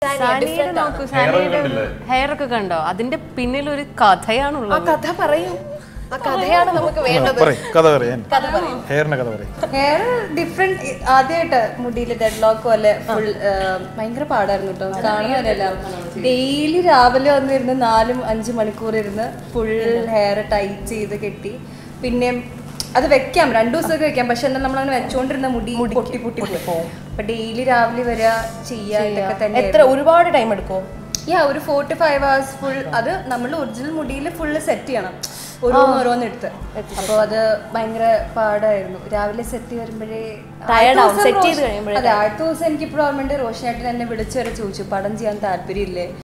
സാനിയുടെ നോക്കൂ സാനിയുടെ ഹെയർ ഒക്കെ കണ്ടോ അതിന്റെ പിന്നിൽ ഒരു കഥയാണുള്ളത് കഥ പറയും ആ കഥയാണ് നമുക്ക് വേണ്ടത് പറയും കഥ പറയാൻ ഹെയറിന്റെ കഥ പറയും ഹെയർ ഡിഫറെന്റ് ആദ്യമായിട്ട് മുടിയിൽ ഡെഡ് ലോക്ക് പോലെ ഫുൾ ഭയങ്കര പാടായിരുന്നു കേട്ടോ കാണുന്നവരല്ല ഡെയിലി രാവിലെ വന്നിരുന്ന് നാലും അഞ്ച് മണിക്കൂർ ഇരുന്ന് ഫുൾ ഹെയർ ടൈറ്റ് ചെയ്ത് കെട്ടി പിന്നെ അത് വെക്കാം രണ്ടു ദിവസമൊക്കെ വെക്കാം പക്ഷെ എന്നാൽ നമ്മളങ്ങനെ വെച്ചോണ്ടിരുന്ന മുടി പൊട്ടി പൊട്ടി പോകും അപ്പൊ ഡെയിലി രാവിലെ വരിക ചെയ്യാ ഇതൊക്കെ തന്നെ എത്ര ഒരുപാട് ടൈം എടുക്കും യാ ഒരു four to five hours full അത് നമ്മൾ ഒറിജിനൽ മുടിയിൽ ഫുള്ള് സെറ്റ് ചെയ്യണം ഓരോന്ന് ഓരോന്ന് എടുത്ത് അപ്പോൾ അത് ഭയങ്കര പാടായിരുന്നു രാവിലെ സെറ്റ് വരുമ്പോഴേ Tired ആവും, ആദ്യത്തെ set ചെയ്ത് ദിവസം കഴിയുമ്പോഴേ അതെ ആദ്യത്തെ ദിവസം എനിക്ക് ഇപ്പോൾ ഓർമ്മയുണ്ട് റോഷനായിട്ട് എന്നെ വിളിച്ചു വരെ ചോദിച്ചു പടം ചെയ്യാൻ താല്പര്യമില്ലേ